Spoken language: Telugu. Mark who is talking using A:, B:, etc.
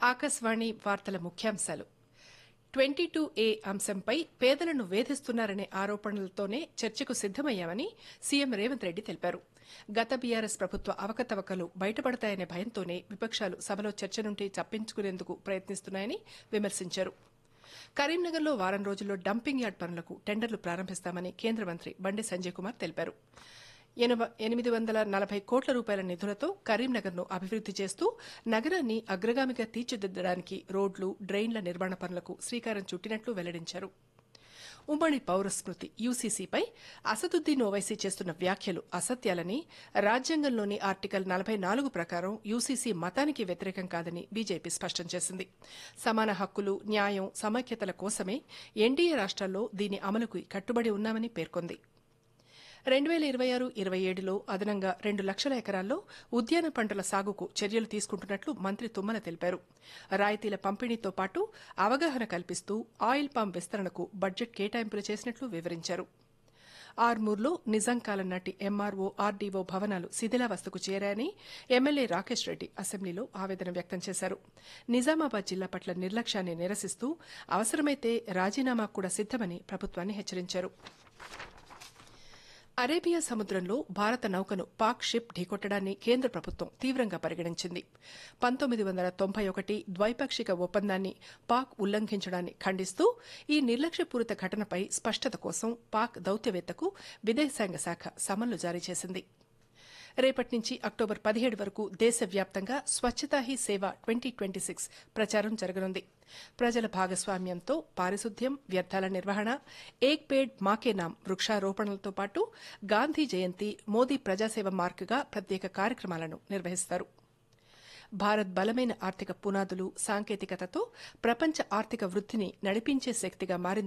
A: ఆకాశవాణి వార్తల ముఖ్యాంశాలు ట్వంటీ టూ ఏ అంశంపై పేదలను వేధిస్తున్నారనే ఆరోపణలతోనే చర్చకు సిద్దమయ్యామని సీఎం రేవంత్ రెడ్డి తెలిపారు గత బీఆర్ఎస్ ప్రభుత్వ అవకతవకలు బయటపడతాయనే భయంతోనే విపక్షాలు సభలో చర్చ నుండి తప్పించుకునేందుకు ప్రయత్నిస్తున్నాయని విమర్శించారు కరీంనగర్లో వారం రోజుల్లో డంపింగ్ యార్డ్ పనులకు టెండర్లు ప్రారంభిస్తామని కేంద్ర మంత్రి బండి సంజయ్ కుమార్ తెలిపారు ఎనిమిది వందల నలభై కోట్ల రూపాయల నిధులతో కరీంనగర్ను అభివృద్ది చేస్తూ నగరాన్ని అగ్రగామిగా తీర్చిదిద్దడానికి రోడ్లు డ్రైన్ల నిర్మాణ పనులకు శ్రీకారం చుట్టినట్లు వెల్లడించారు ఉమ్మడి పౌర స్మృతి యూసీసీపై అసదుద్దీన్ ఓవైసీ చేస్తున్న వ్యాఖ్యలు అసత్యాలని రాజ్యాంగంలోని ఆర్టికల్ నలభై నాలుగు ప్రకారం యూసీసీ మతానికి వ్యతిరేకం కాదని బీజేపీ స్పష్టం చేసింది సమాన హక్కులు న్యాయం సమైక్యతల కోసమే ఎన్డీఏ రాష్ట్రాల్లో దీని అమలుకు కట్టుబడి ఉన్నామని పేర్కొంది రెండు వేల ఇరవై ఆరు ఇరవై ఏడులో అదనంగా రెండు లక్షల ఎకరాల్లో ఉద్యాన పంటల సాగుకు చర్యలు తీసుకుంటున్నట్లు మంత్రి తుమ్మల తెలిపారు రాయితీల పంపిణీతో పాటు అవగాహన కల్పిస్తూ ఆయిల్ పామ్ విస్తరణకు బడ్జెట్ కేటాయింపులు చేసినట్లు వివరించారు ఆర్మూర్లో నిజాం కాలం నాటి ఎంఆర్ఓ ఆర్డీఓ భవనాలు శిథిలావస్థకు చేరాయని ఎమ్మెల్యే రాకేష్ రెడ్డి అసెంబ్లీలో ఆవేదన వ్యక్తం చేశారు నిజామాబాద్ జిల్లా పట్ల నిర్లక్ష్యాన్ని నిరసిస్తూ అవసరమైతే రాజీనామా కూడా సిద్దమని ప్రభుత్వాన్ని హెచ్చరించారు అరేబియా సముద్రంలో భారత నౌకను పాక్ షిప్ ఢీకొట్టడాన్ని కేంద్ర ప్రభుత్వం తీవ్రంగా పరిగణించింది పంతొమ్మిది వందల తొంభై ఒకటి ద్వైపాక్షిక ఒప్పందాన్ని పాక్ ఉల్లంఘించడాన్ని ఖండిస్తూ ఈ నిర్లక్ష్యపూరిత ఘటనపై స్పష్టత కోసం పాక్ దౌత్యవేత్తకు విదేశాంగ శాఖ సమన్లు జారీ చేసింది రేపటి నుంచి అక్టోబర్ పదిహేడు వరకు దేశవ్యాప్తంగా Swachhata Hi Seva twenty twenty six ప్రచారం జరగనుంది ప్రజల భాగస్వామ్యంతో పారిశుద్ధ్యం వ్యర్థాల నిర్వహణ ఏక్ పేడ్ మాకే నామ్ వృక్షారోపణలతో పాటు గాంధీ జయంతి మోదీ ప్రజాసేవ మార్కుగా ప్రత్యేక కార్యక్రమాలను నిర్వహిస్తారు భారత్ బలమైన ఆర్థిక పునాదులు సాంకేతికతతో ప్రపంచ ఆర్థిక వృద్దిని నడిపించే శక్తిగా మారింది